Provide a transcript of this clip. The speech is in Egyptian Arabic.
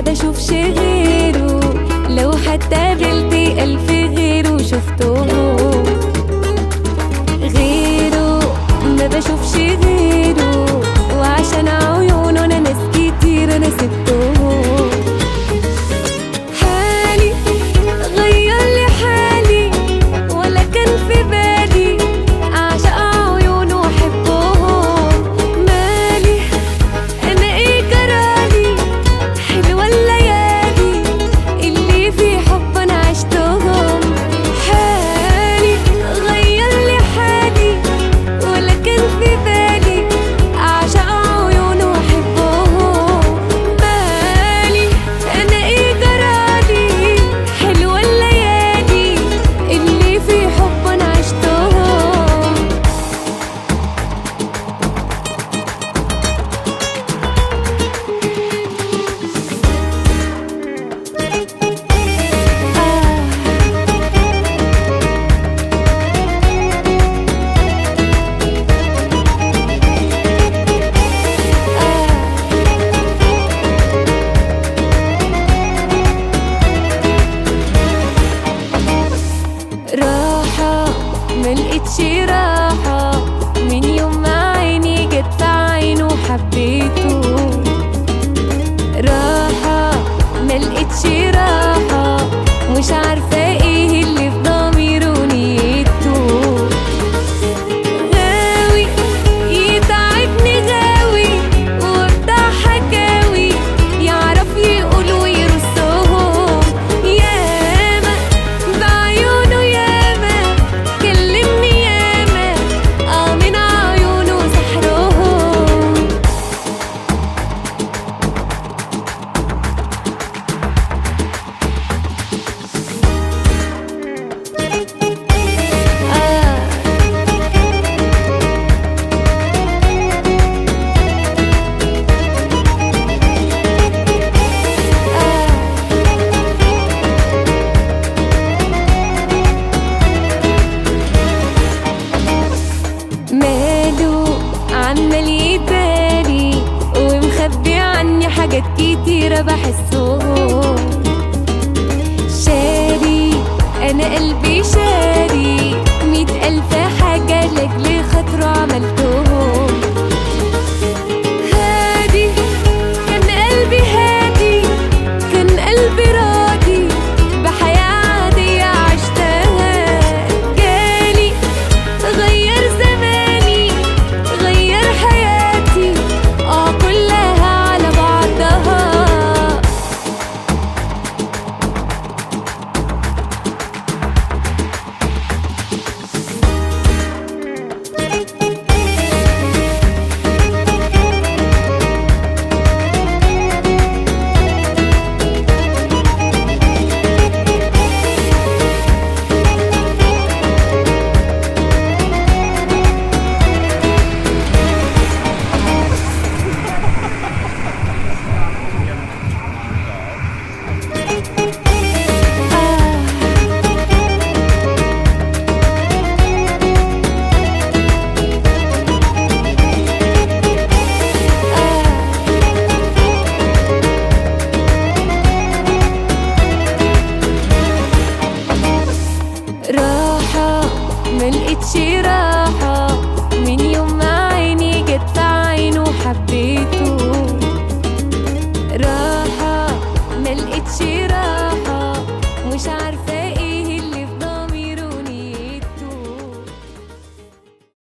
بشوفش غيره لو حتى قابلت ألف غيره شفته غيره ما بشوفش غيره وعشان عيونه انا ناس كتير انا سبته حالي غير لي حالي ولا كان في بالي اعشق عيونه واحبهم مالي انا ايه جرالي حلوه الليالي اللي في حب انا عشتهم حالي غير لي حالي ولا كان في بالي اعشق عيونه واحبهم مالي انا ايه جرالي حلوه الليالي اللي في حب انا عشتهم راحة ملقتش راحة من يوم ما عيني جت في عينه حبيته راحة ملقتش راحة مش عارفة ايه اللي في ضميره نيته غاوي يتعبني غاوي وبتاع حكاوي يعرف يقول ويرصهم ياما بعيونه ياما كلمني ياما اه من عيونه سحرهم آه ماله عمال يداري ومخبي عني حاجات كتيرة بحسهم شاري أنا قلبي شاري مية ألف حاجة لأجل خاطره عملتهم هادي كان قلبي هادي كان قلبي راضي بحياة عادية عشتها جالي غير زماني غير حياتي اه كلها على بعضها راحة ملقتش راحة